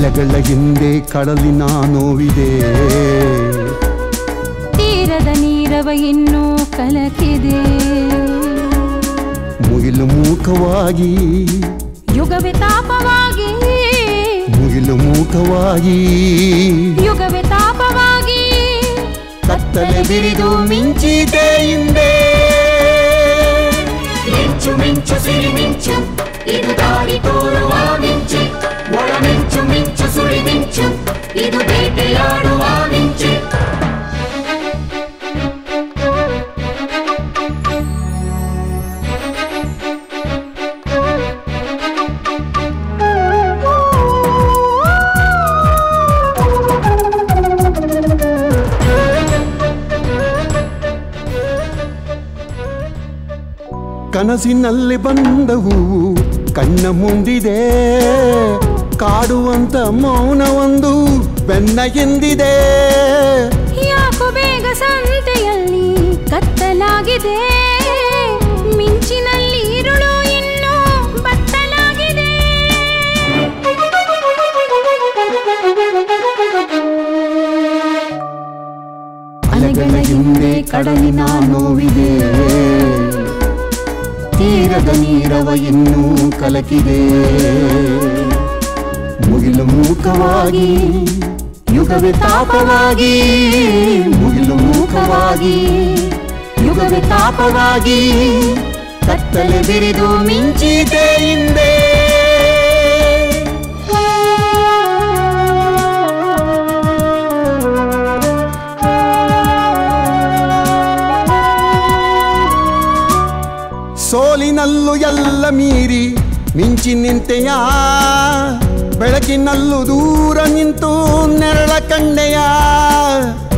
ಅಲೆಗಳ ಹಿಂದೆ ಕಡಲಿನ ನೋವಿದೆ ತೀರದ ನೀರವ ಇನ್ನೂ ಕಲಕಿದೆ ಮುಗಿಲು ಮೂಕವಾಗಿ ಯುಗವೇ ತಾಪವಾಗಿ ಮುಗಿಲು ಮೂಕವಾಗಿ ಯುಗವೇ ತಾಪವಾಗಿ ಕತ್ತಲೆ ಬಿರಿದು ಮಿಂಚಿದೆ ಹಿಂದೆ ಮಿಂಚು ಮಿಂಚು ಸಿರಿ ಮಿಂಚು ಇದು ದಾರಿ ತೋರುವ ಮಿಂಚು ಒಳ ಮಿಂಚು ಮಿಂಚು ಸುಳಿ ಮಿಂಚು ಇದು ಬೇಟೆಯಾಡುವ ಮಿಂಚು ಕನಸಿನಲ್ಲಿ ಬಂದ ಹೂವು ಕಣ್ಣ ಮುಂದಿದೆ ಕಾಡುವಂತ ಮೌನವೊಂದು ಬೆನ್ನ ಎಂದಿದೆ ಯಾಕೋ ಬೇಗ ಸಂತೆಯಲ್ಲಿ ಕತ್ತಲಾಗಿದೆ ಮಿಂಚಿನಲ್ಲಿ ഇരുಳು ಇನ್ನೂ ಬತ್ತಲಾಗಿದೆ ಅಲೆಗಳ ಹಿಂದೆ ಕಡಲಿನ ನೋವಿದೆ ತೀರದ ನೀರವ ಇನ್ನೂ ಕಲಕಿದೆ ಮುಗಿಲು ಮೂಕವಾಗಿ ಯುಗವೇ ತಾಪವಾಗಿ ಮುಗಿಲು ಮೂಕವಾಗಿ ಯುಗವೇ ತಾಪವಾಗಿ ಕತ್ತಲೆ ಬಿರಿದು ಮಿಂಚಿದೆ ಹಿಂದೆ ಸೋಲಿನಲ್ಲೂ ಎಲ್ಲ ಮೀರಿ ಮಿಂಚಿ ನಿಂತೆಯ ಬೆಳಕಿನಲ್ಲೂ ದೂರ ನಿಂತು ನೆರಳ ಕಂಡೆಯ